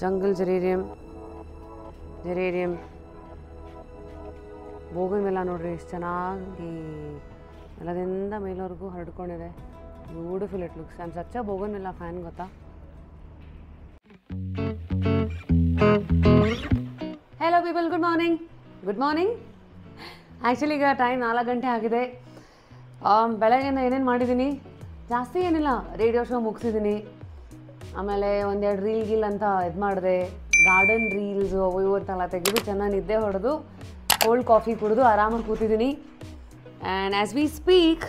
Jungle ಜೆರೇರಿಯಂ ಜೆರೇರಿಯಂ ಬೋಗನ್ ಮೆಲ್ಲ ನೋಡ್ರಿ ಎಷ್ಟು ಚೆನ್ನಾಗಿ ನೆಲದಿಂದ ಮೇಲವರೆಗೂ ಹರಡ್ಕೊಂಡಿದೆ beautiful it looks I'm such a bougainvillea fan ಗೊತ್ತಾ hello people good morning good morning actually ಈಗ ಟೈಮ್ ನಾಲ್ಕು ಗಂಟೆ ಆಗಿದೆ ಆಮ್, ಬೆಳಗ್ಗೆಯಿಂದ ಏನೇನು ಮಾಡಿದ್ದೀನಿ ಜಾಸ್ತಿ ಏನಿಲ್ಲ ರೇಡಿಯೋ ಶೋ ಮುಗಿಸಿದ್ದೀನಿ ಆಮೇಲೆ ಒಂದೆರಡು ರೀಲ್ ಗೀಲ್ ಅಂತ ಇದು ಮಾಡಿದೆ ಗಾರ್ಡನ್ ರೀಲ್ಸು ಅವು ಇವು ಅಂತೆಲ್ಲ ತೆಗೆದು ಚೆನ್ನಾಗಿ ನಿದ್ದೆ ಹೊಡೆದು ಕೋಲ್ಡ್ ಕಾಫಿ ಕುಡಿದು ಆರಾಮಾಗಿ ಕೂತಿದ್ದೀನಿ ಆ್ಯಂಡ್ ಆ್ಯಸ್ ವಿ ಸ್ಪೀಕ್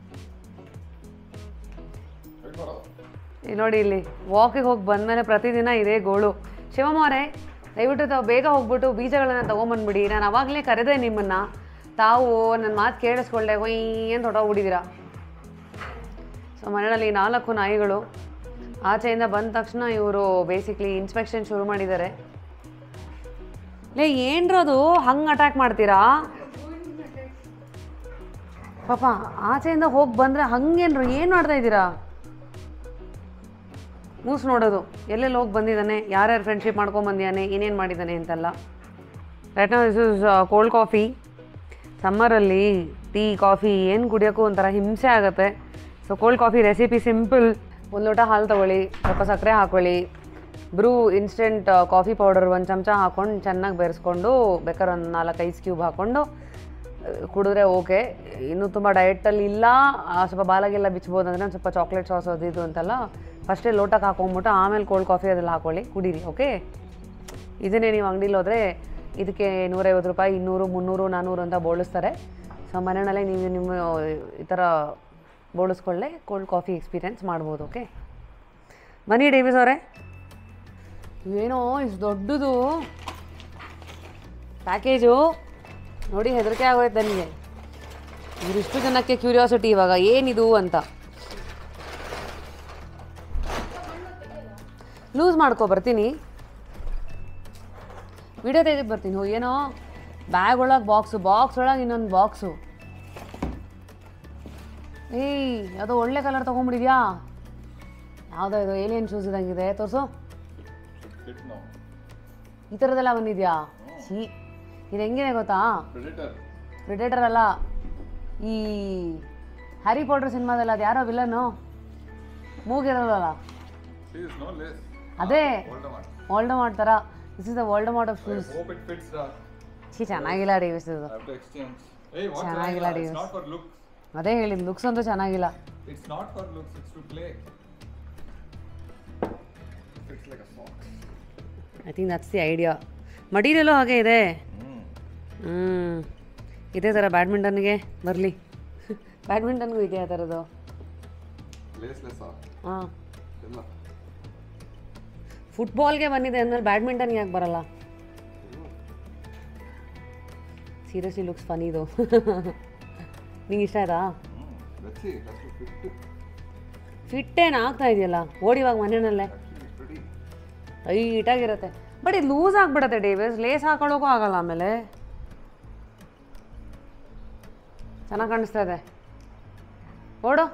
ಇಲ್ಲಿ ನೋಡಿ ಇಲ್ಲಿ ವಾಕಿಗೆ ಹೋಗಿ ಬಂದಮೇಲೆ ಪ್ರತಿದಿನ ಇದೇ ಗೋಳು ಶಿವಮ್ಮ ಅವರೇ ದಯವಿಟ್ಟು ತಾವು ಬೇಗ ಹೋಗ್ಬಿಟ್ಟು ಬೀಜಗಳನ್ನು ತೊಗೊಂಬಂದ್ಬಿಡಿ ನಾನು ಅವಾಗಲೇ ಕರೆದೆ ನಿಮ್ಮನ್ನು ತಾವು ನನ್ನ ಮಾತು ಕೇಳಿಸ್ಕೊಳ್ಳೆ ಹೊಯ್ ಅಂತ ಹೊಟ್ಟೋಗ್ಬಿಟ್ಟಿದ್ದೀರಾ ಸೊ ಮನೆಯಲ್ಲಿ ನಾಲ್ಕು ನಾಯಿಗಳು ಆಚೆಯಿಂದ ಬಂದ ತಕ್ಷಣ ಇವರು ಬೇಸಿಕ್ಲಿ ಇನ್ಸ್ಪೆಕ್ಷನ್ ಶುರು ಮಾಡಿದ್ದಾರೆ ಲೇ ಏನ್ರದು ಹಂಗೆ ಅಟ್ಯಾಕ್ ಮಾಡ್ತೀರಾ ಪಾಪ ಆಚೆಯಿಂದ ಹೋಗಿ ಬಂದರೆ ಹಂಗೇನ್ರು ಏನು ಮಾಡ್ತಾ ಇದ್ದೀರಾ ಮೂಸ್ ನೋಡೋದು ಎಲ್ಲೆಲ್ಲಿ ಹೋಗಿ ಬಂದಿದ್ದಾನೆ ಯಾರ್ಯಾರು ಫ್ರೆಂಡ್ಶಿಪ್ ಮಾಡ್ಕೊಂಡು ಬಂದಿದ್ದಾನೆ ಏನೇನು ಮಾಡಿದ್ದಾನೆ ಅಂತೆಲ್ಲ ರೈಟ್ ನಾ ದಿಸ್ ಇಸ್ ಕೋಲ್ಡ್ ಕಾಫಿ ಸಮ್ಮರಲ್ಲಿ ಟೀ ಕಾಫಿ ಏನು ಕುಡಿಯೋಕ್ಕೂ ಒಂಥರ ಹಿಂಸೆ ಆಗುತ್ತೆ so cold coffee recipe simple ಒಂದು ಲೋಟ ಹಾಲು ತೊಗೊಳ್ಳಿ ಸ್ವಲ್ಪ ಸಕ್ಕರೆ ಹಾಕ್ಕೊಳ್ಳಿ ಬ್ರೂ ಇನ್ಸ್ಟೆಂಟ್ ಕಾಫಿ ಪೌಡರ್ ಒಂದು ಚಮಚ ಹಾಕ್ಕೊಂಡು ಚೆನ್ನಾಗಿ ಬೆರೆಸ್ಕೊಂಡು ಬೇಕಾದ್ರೆ ಒಂದು ನಾಲ್ಕು ಐಸ್ ಕ್ಯೂಬ್ ಹಾಕ್ಕೊಂಡು ಕುಡಿದ್ರೆ ಓಕೆ ಇನ್ನೂ ತುಂಬ ಡಯಟಲ್ಲಿ ಇಲ್ಲ ಆ, ಸ್ವಲ್ಪ ಬಾಲಾಗೆಲ್ಲ ಬಿಚ್ಬೋದು ಅಂದರೆ ಒಂದು ಸ್ವಲ್ಪ ಚಾಕ್ಲೇಟ್ ಸಾಸ್ ಅದು ಇದು ಅಂತೆಲ್ಲ ಫಸ್ಟೇ ಲೋಟಕ್ಕೆ ಹಾಕೊಂಬಿಟ್ಟು ಆಮೇಲೆ ಕೋಲ್ಡ್ ಕಾಫಿ ಅದೆಲ್ಲ ಹಾಕೊಳ್ಳಿ ಕುಡೀರಿ ಓಕೆ ಇದನ್ನೇ ನೀವು ಅಂಗಡಿಲಿ ಹೋದರೆ ಇದಕ್ಕೆ ನೂರೈವತ್ತು ರೂಪಾಯಿ ಇನ್ನೂರು ಮುನ್ನೂರು ನಾನ್ನೂರು ಅಂತ ಬೋಳಿಸ್ತಾರೆ ಸೊ ಮನೆಯಲ್ಲೇ ನೀವು ನಿಮ್ಮ ಈ ಥರ ಬೋಳಿಸ್ಕೊಳ್ಳೆ ಕೋಲ್ಡ್ ಕಾಫಿ ಎಕ್ಸ್ಪೀರಿಯೆನ್ಸ್ ಮಾಡ್ಬೋದು ಓಕೆ ಬನ್ನಿ ಡೇವಿಸ್ ಅವರೇ ಏನೋ ಇಷ್ಟು ದೊಡ್ಡದು ಪ್ಯಾಕೇಜು ನೋಡಿ ಹೆದರಿಕೆ ಆಗೋಯ್ತು ನನಗೆ ಇವರಿಷ್ಟು ಜನಕ್ಕೆ ಕ್ಯೂರಿಯಾಸಿಟಿ ಇವಾಗ ಏನಿದು ಅಂತ ಲೂಸ್ ಮಾಡ್ಕೊ ಬರ್ತೀನಿ ವಿಡಿಯೋ ತೆಗೆದು ಬರ್ತೀನಿ ಹೋ ಏನೋ ಬ್ಯಾಗ್ ಒಳಗೆ ಬಾಕ್ಸು ಬಾಕ್ಸ್ ಒಳಗೆ ಇನ್ನೊಂದು ಬಾಕ್ಸು ಏಯ್ ಯಾವುದೋ ಒಳ್ಳೆ ಕಲರ್ ತೊಗೊಂಬಿಡಿದ್ಯಾ ಯಾವುದೋ ಇದು ಏಲಿಯನ್ ಶೂಸ್ ಇದಂಗಿದೆ ತೋರಿಸು ಈ ಥರದ್ದೆಲ್ಲ ಬಂದಿದ್ಯಾ ಛೀ ಇದು ಹೆಂಗಿದೆ ಗೊತ್ತಾ ಪ್ರಿಡೇಟರ್ ಅಲ್ಲ ಈ ಹ್ಯಾರಿ ಪಾಟರ್ ಸಿನಿಮಾದಲ್ಲ ಅದು ಯಾರೋ ವಿಲನ್ನು ಮೂಗಿರೋಲ್ಲ She is no less. ಅದೇ Voldemort. ವರ್ಲ್ಡ್ ಮಾಡ್ತಾರ this is the Voldemort of I shoes hope it fits her. ಛೀ ಚೆನ್ನಾಗಿಲ್ಲ ಡೇವಿಸ್ ಇದು I have to exchange. Hey, what's ಚೆನ್ನಾಗಿಲ್ಲ that? It's Davis. not for looks. ಅದೇ ಹೇಳಿದ್ದು looks ಅಂತೂ ಚೆನ್ನಾಗಿಲ್ಲ It's not for looks. It's to play. Fits like a sock. I think that's the idea material ಹಾಗೆ ಇದೆ Mm. ಹ್ಞೂ ಇದೇ ಥರ ಬ್ಯಾಡ್ಮಿಂಟನ್ಗೆ ಬರಲಿ ಬ್ಯಾಡ್ಮಿಂಟನ್ಗೂ ಇದೆ ಆ ಥರದ್ದು Laceless sock. ಹಾಂ ಎಲ್ಲ. ಫುಟ್ಬಾಲ್ಗೆ ಬಂದಿದೆ ಅಂದಮೇಲೆ ಬ್ಯಾಡ್ಮಿಂಟನ್ಗೆ ಯಾಕೆ ಬರಲ್ಲ ಸೀರಿಯಸ್ಲಿ ಲುಕ್ಸ್ ಫನ್ ಇದು ನಿಂಗೆ ಇಷ್ಟ ಆಯ್ತಾ Mm. Let's see. It has to fit. Fit ಏನು ಆಗ್ತಾ ಇದೆಯಲ್ಲ ಓಡಿವಾಗ ಮನೆಯಲ್ಲೇ Actually, pretty. ಟೈಟಾಗಿರುತ್ತೆ ಬಟ್ ಇದು ಲೂಸ್ ಆಗಿಬಿಡುತ್ತೆ ಡೇವಿಸ್ ಲೇಸ್ ಹಾಕೊಳ್ಳೋಕ್ಕೂ ಆಗಲ್ಲ ಆಮೇಲೆ ಚೆನ್ನಾಗಿ ಕಾಣಿಸ್ತಾ ಇದೆ ಓಡು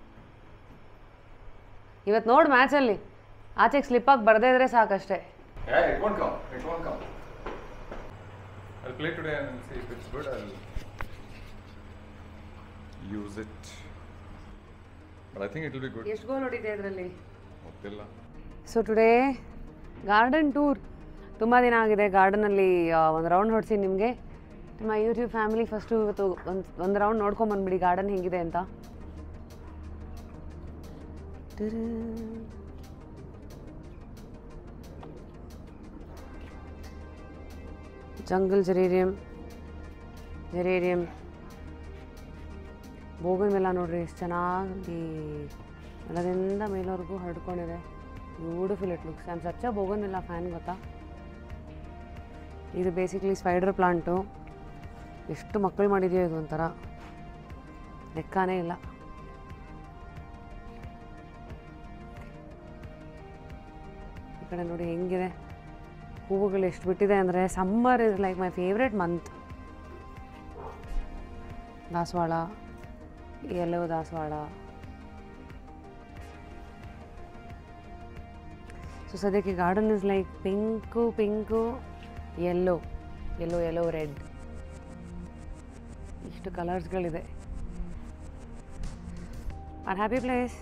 ಇವತ್ತು ನೋಡು ಮ್ಯಾಚಲ್ಲಿ ಆಚೆಗೆ ಸ್ಲಿಪ್ಪಾಗಿ ಬರದೇ ಇದ್ರೆ ಸಾಕಷ್ಟೇ Yeah, it won't come. It won't come. I'll play today and see if it's good. I'll use it. But I think it will be good. ಎಷ್ಟು ಗೋಲ್ ಹೊಡಿದೆ ಅದರಲ್ಲಿ ಗೊತ್ತಿಲ್ಲ ಸೊ ಟುಡೇ ಗಾರ್ಡನ್ ಟೂರ್ ತುಂಬ ದಿನ ಆಗಿದೆ ಗಾರ್ಡನಲ್ಲಿ ಒಂದು ರೌಂಡ್ ಹೊಡ್ಸಿ ನಿಮಗೆ ನಿಮ್ಮ ಯೂಟ್ಯೂಬ್ ಫ್ಯಾಮಿಲಿ ಫಸ್ಟು ಇವತ್ತು ಒಂದು ಒಂದು ರೌಂಡ್ ನೋಡ್ಕೊಂಬಂದ್ಬಿಡಿ ಗಾರ್ಡನ್ ಹೇಗಿದೆ ಅಂತ ಟುರು. ಜಂಗಲ್ ಜೆರೇರಿಯಂ ಜೆರೇರಿಯಂ ಬೋಗನ್ ಮೆಲ್ಲ ನೋಡ್ರಿ ಎಷ್ಟು ಚೆನ್ನಾಗಿ ನೆಲದಿಂದ ಮೇಲವರೆಗೂ ಹರಡ್ಕೊಂಡಿದೆ beautiful it looks I'm such a bougainvillea fan ಗೊತ್ತಾ ಇದು ಬೇಸಿಕ್ಲಿ ಸ್ಪೈಡರ್ ಪ್ಲಾಂಟು ಎಷ್ಟು ಮಕ್ಕಳು ಮಾಡಿದೆಯೋ ಇದು ಒಂಥರ ಲೆಕ್ಕನೇ ಇಲ್ಲ ಈ ಕಡೆ ನೋಡಿ ಹೆಂಗಿದೆ ಹೂವುಗಳು ಎಷ್ಟು ಬಿಟ್ಟಿದೆ ಅಂದರೆ summer is like my favourite month ದಾಸವಾಳ ಎಲ್ಲೋ ದಾಸವಾಳ ಸೊ ಸದ್ಯಕ್ಕೆ garden is like pink pink yellow yellow yellow red ಇಷ್ಟು ಕಲರ್ಸ್ಗಳಿದೆ ಆರ್ ಹ್ಯಾಪಿ ಪ್ಲೇಸ್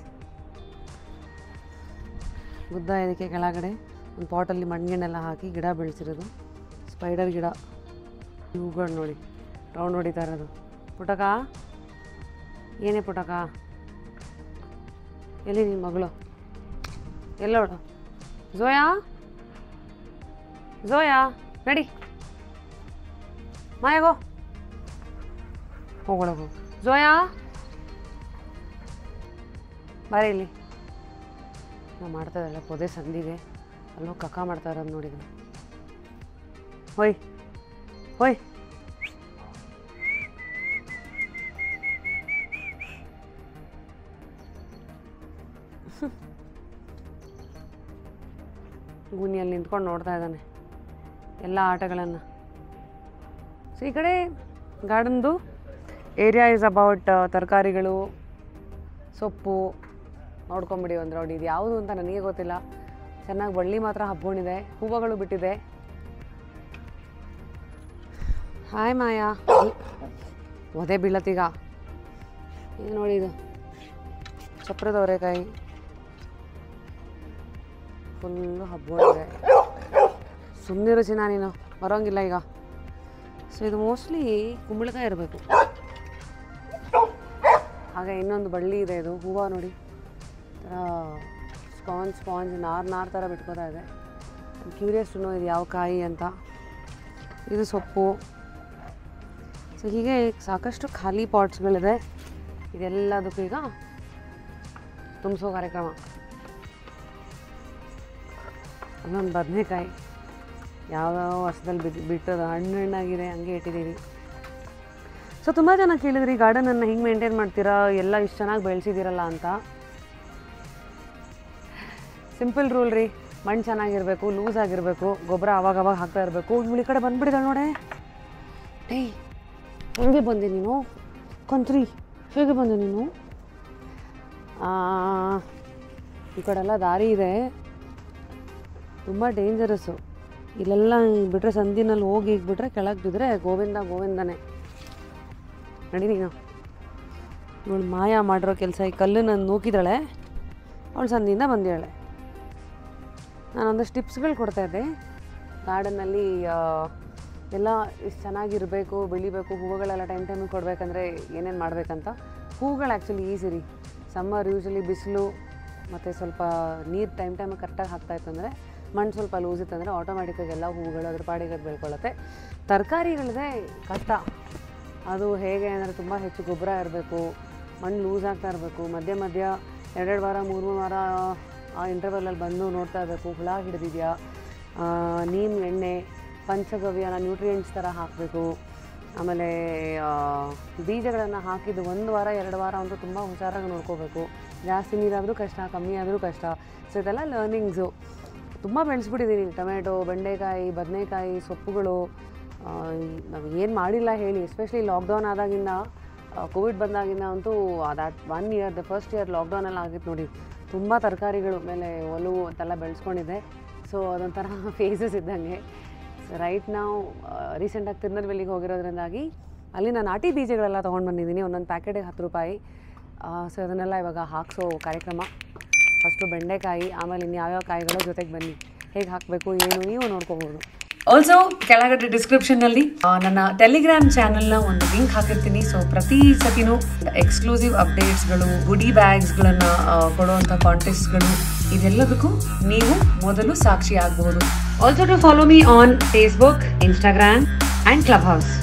ಗುದ್ದ ಇದಕ್ಕೆ ಕೆಳಗಡೆ ಒಂದು ಪಾಟಲ್ಲಿ ಮಣ್ಣಿಗೆಣ್ಣೆಲ್ಲ ಹಾಕಿ ಗಿಡ ಬೆಳೆಸಿರೋದು ಸ್ಪೈಡರ್ ಗಿಡ ಹೂಗಳು ನೋಡಿ ರೌಂಡ್ ಹೊಡಿತಾ ಇರೋದು ಪುಟಕ ಏನೇ ಪುಟಕ ಎಲ್ಲಿ ನಿನ್ನ ಮಗಳು ಎಲ್ಲೋಳು ಝೋಯಾ ಝೋಯಾ ನಡಿ ಮಾಯಾಗೋ ಹೋಗೊಳಗು ಝೋಯಾ ಬಾರಿ ಇಲ್ಲಿ ನಾವು ಮಾಡ್ತಾ ಇದ್ದಲ್ಲ ಪೊದೆ ಸಂದಿಗೆ ಅಲ್ಲೋ ಕಕ್ಕ ಮಾಡ್ತಾ ಇರೋದು ನೋಡಿದ್ರು ಹೋಯ್ ಹೋಯ್ ಗೂನಿಯಲ್ಲಿ ನಿಂತ್ಕೊಂಡು ನೋಡ್ತಾ ಇದ್ದಾನೆ ಎಲ್ಲ ಆಟಗಳನ್ನು ಸೊ ಈ ಕಡೆ ಗಾರ್ಡನ್ದು ಏರಿಯಾ ಇಸ್ ಅಬೌಟ್ ತರಕಾರಿಗಳು ಸೊಪ್ಪು ನೋಡ್ಕೊಂಬಿಡಿ ಒಂದು ರೌಂಡ್ ಇದು ಯಾವುದು ಅಂತ ನನಗೆ ಗೊತ್ತಿಲ್ಲ ಚೆನ್ನಾಗಿ ಬಳ್ಳಿ ಮಾತ್ರ ಹಬ್ಕೊಂಡಿದೆ ಹೂವುಗಳು ಬಿಟ್ಟಿದೆ ಹಾಯ್ ಮಾಯಾ ಒದೆ ಬೀಳತ್ತೀಗ ಇದು ನೋಡಿ ಇದು ಚಪ್ರದ ಅವರೆಕಾಯಿ ಫುಲ್ಲು ಹಬ್ಕೊಂಡಿದೆ ಸುಮ್ಮನಿರು ಚಿನ್ನ ನೀನು ಬರೋಂಗಿಲ್ಲ ಈಗ ಸೊ ಇದು ಮೋಸ್ಟ್ಲಿ ಕುಂಬಳಕಾಯಿ ಇರಬೇಕು ಹಾಗೆ ಇನ್ನೊಂದು ಬಳ್ಳಿ ಇದೆ ಇದು ಹೂವು ನೋಡಿ ಥರ ಸ್ಪಾಂಜ್ ಸ್ಪಾಂಜ್ ನಾರ್ ನಾರ್ ಥರ ಬಿಟ್ಕೋತಾ ಇದೆ ಕ್ಯೂರಿಯಸ್ ಟು ನೋ ಇದು ಯಾವ ಕಾಯಿ ಅಂತ ಇದು ಸೊಪ್ಪು ಸೊ ಹೀಗೆ ಸಾಕಷ್ಟು ಖಾಲಿ ಪಾಟ್ಸ್ಗಳಿದೆ ಇದೆಲ್ಲದಕ್ಕೂ ಈಗ ತುಂಬಿಸೋ ಕಾರ್ಯಕ್ರಮ ಇನ್ನೊಂದು ಬದನೆಕಾಯಿ ಯಾವ್ಯಾವ ವರ್ಷದಲ್ಲಿ ಬಿದ್ದು ಬಿಟ್ಟದ ಹಣ್ಣು ಹಣ್ಣಾಗಿದೆ ಹಂಗೆ ಇಟ್ಟಿದ್ದೀವಿ ಸೊ ತುಂಬ ಜನ ಕೇಳಿದ್ರಿ ಗಾರ್ಡನನ್ನು ಹಿಂಗೆ ಮೇಂಟೈನ್ ಮಾಡ್ತೀರಾ ಎಲ್ಲ ಇಷ್ಟು ಚೆನ್ನಾಗಿ ಬೆಳೆಸಿದ್ದೀರಲ್ಲ ಅಂತ ಸಿಂಪಲ್ ರೂಲ್ ರೀ ಮಣ್ಣು ಚೆನ್ನಾಗಿರಬೇಕು ಲೂಸ್ ಆಗಿರಬೇಕು ಗೊಬ್ಬರ ಅವಾಗ ಅವಾಗ ಹಾಕ್ತಾ ಇರಬೇಕು ಈ ಕಡೆ ಬಂದ್ಬಿಡಿದಾಳೆ ನೋಡೆ ಟೇಯ್ ಹೆಂಗೆ ಬಂದೆ ನೀನು ಕೊಂತ್ರಿ ಹೇಗೆ ಬಂದೆ ನೀನು ಆ, ಈ ಕಡೆಲ್ಲ ದಾರಿ ಇದೆ ತುಂಬ ಡೇಂಜರಸ್ಸು ಇಲ್ಲೆಲ್ಲ ಬಿಟ್ಟರೆ ಸಂದಿನಲ್ಲಿ ಹೋಗಿ ಈಗ ಬಿಟ್ಟರೆ ಕೆಳಗೆ ಬಿದ್ದರೆ ಗೋವಿಂದ ಗೋವಿಂದನೇ ನಡಿ ನೀನು ಇವಳು ಮಾಯ ಮಾಡಿರೋ ಕೆಲಸ ಈ ಕಲ್ಲನ್ನು ನೂಕಿದಾಳೆ ಅವಳು ಸಂದಿಯಿಂದ ಬಂದಿದ್ದಾಳೆ ನಾನು ಒಂದಷ್ಟು ಟಿಪ್ಸ್ಗಳು ಕೊಡ್ತಾ ಇದ್ದೆ ಗಾರ್ಡನ್ನಲ್ಲಿ ಎಲ್ಲ ಇಷ್ಟು ಚೆನ್ನಾಗಿರಬೇಕು ಬೆಳಿಬೇಕು ಹೂವುಗಳೆಲ್ಲ ಟೈಮ್ ಟೈಮಿಗೆ ಕೊಡಬೇಕಂದ್ರೆ ಏನೇನು ಮಾಡಬೇಕಂತ ಹೂವುಗಳು ಆ್ಯಕ್ಚುಲಿ ಈಸಿ ರೀ ಸಮ್ಮರ್ ಯೂಶ್ವಲಿ ಬಿಸಿಲು ಮತ್ತು ಸ್ವಲ್ಪ ನೀರು ಟೈಮ್ ಟೈಮಿಗೆ ಕರೆಕ್ಟಾಗಿ ಹಾಕ್ತಾ ಇತ್ತಂದರೆ ಮಣ್ಣು ಸ್ವಲ್ಪ ಲೂಸ್ ಇತ್ತಂದರೆ ಆಟೋಮೆಟಿಕ್ಕಾಗಿ ಎಲ್ಲ ಹೂವುಗಳು ಅದ್ರ ಪಾಡಿಗೆ ಅದು ಬೆಳ್ಕೊಳ್ಳುತ್ತೆ ತರಕಾರಿಗಳಿದೆ ಕಷ್ಟ ಅದು ಹೇಗೆ ಅಂದರೆ ತುಂಬ ಹೆಚ್ಚು ಗೊಬ್ಬರ ಇರಬೇಕು ಮಣ್ಣು ಲೂಸ್ ಆಗ್ತಾ ಇರಬೇಕು ಮಧ್ಯ ಮಧ್ಯ ಎರಡೆರಡು ವಾರ ಮೂರು ಮೂರು ವಾರ ಆ ಇಂಟರ್ವಲಲ್ಲಿ ಬಂದು ನೋಡ್ತಾ ಇರಬೇಕು ಹುಳ ಹಿಡಿದಿದೆಯಾ ನೀರು ಎಣ್ಣೆ ಪಂಚಗವ್ಯನ ನ್ಯೂಟ್ರಿಯೆಂಟ್ಸ್ ಥರ ಹಾಕಬೇಕು ಆಮೇಲೆ ಬೀಜಗಳನ್ನು ಹಾಕಿದ್ದು ಒಂದು ವಾರ ಎರಡು ವಾರ ಅಂತೂ ತುಂಬ ಹುಷಾರಾಗಿ ನೋಡ್ಕೋಬೇಕು ಜಾಸ್ತಿ ನೀರಾದರೂ ಕಷ್ಟ ಕಮ್ಮಿ ಆದರೂ ಕಷ್ಟ ಸೊ ಇದೆಲ್ಲ ಲರ್ನಿಂಗ್ಸು ತುಂಬ ಬೆಳೆಸ್ಬಿಟ್ಟಿದ್ದೀನಿ ಟೊಮೆಟೊ ಬೆಂಡೆಕಾಯಿ ಬದನೆಕಾಯಿ ಸೊಪ್ಪುಗಳು ಆ, ಈ- ನಾವು ಏನು ಮಾಡಿಲ್ಲ ಹೇಳಿ ಎಸ್ಪೆಷಲಿ ಲಾಕ್ಡೌನ್ ಆದಾಗಿಂದ ಕೋವಿಡ್ ಬಂದಾಗಿಂದ ಅಂತೂ that one year the first year ಲಾಕ್ಡೌನಲ್ಲಿ ಆಗಿತ್ತು ನೋಡಿ ತುಂಬ ತರಕಾರಿಗಳು ಮೇಲೆ ಒಲವು ಅಂತೆಲ್ಲ ಬೆಳೆಸ್ಕೊಂಡಿದ್ದೆ ಸೊ ಅದೊಂಥರ ಫೇಸಸ್ ಇದ್ದಂಗೆ ಸೊ ರೈಟ್ ನಾವು ರೀಸೆಂಟಾಗಿ ತಿರುನಲ್ವೆಲ್ಲಿಗೆ ಹೋಗಿರೋದ್ರಿಂದಾಗಿ ಅಲ್ಲಿ ನಾನು ನಾಟಿ ಬೀಜಗಳೆಲ್ಲ ತೊಗೊಂಡು ಬಂದಿದ್ದೀನಿ ಒಂದೊಂದು ಪ್ಯಾಕೆಟಿಗೆ ಹತ್ತು ರೂಪಾಯಿ ಸೊ ಅದನ್ನೆಲ್ಲ ಇವಾಗ ಹಾಕ್ಸೋ ಕಾರ್ಯಕ್ರಮ ಫಸ್ಟು ಬೆಂಡೆಕಾಯಿ ಆಮೇಲೆ ಇನ್ನು ಯಾವ್ಯಾವ ಕಾಯಿಗಳು ಜೊತೆಗೆ ಬನ್ನಿ ಹೇಗೆ ಹಾಕಬೇಕು ಏನು ನೀವು ನೋಡ್ಕೋಬೋದು ಆಲ್ಸೋ ಕೆಳಗಡೆ ಡಿಸ್ಕ್ರಿಪ್ಷನ್ನಲ್ಲಿ ನನ್ನ ಟೆಲಿಗ್ರಾಮ್ ಚಾನಲ್ನ ಒಂದು ಲಿಂಕ್ ಹಾಕಿರ್ತೀನಿ ಸೊ ಪ್ರತಿ ಸತಿನೂ ಎಕ್ಸ್ಕ್ಲೂಸಿವ್ ಅಪ್ಡೇಟ್ಸ್ಗಳು ಗುಡಿ ಬ್ಯಾಗ್ಸ್ಗಳನ್ನು ಕೊಡುವಂಥ ಕಾಂಟೆಸ್ಟ್ಗಳು ಇದೆಲ್ಲದಕ್ಕೂ ನೀವು ಮೊದಲು ಸಾಕ್ಷಿ ಆಗಬಹುದು also to follow me on Facebook Instagram and club house